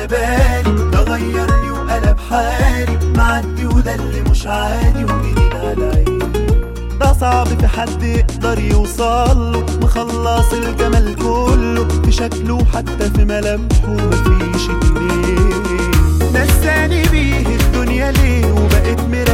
بالي ده غيرني وقلب حالي معدي وده اللي مش عادي وجديد على عيني ده صعب في حد يقدر يوصله مخلص الجمال كله في شكله حتى في ملامحه مفيش اتنين نساني بيه الدنيا ليه وبقيت مرتاح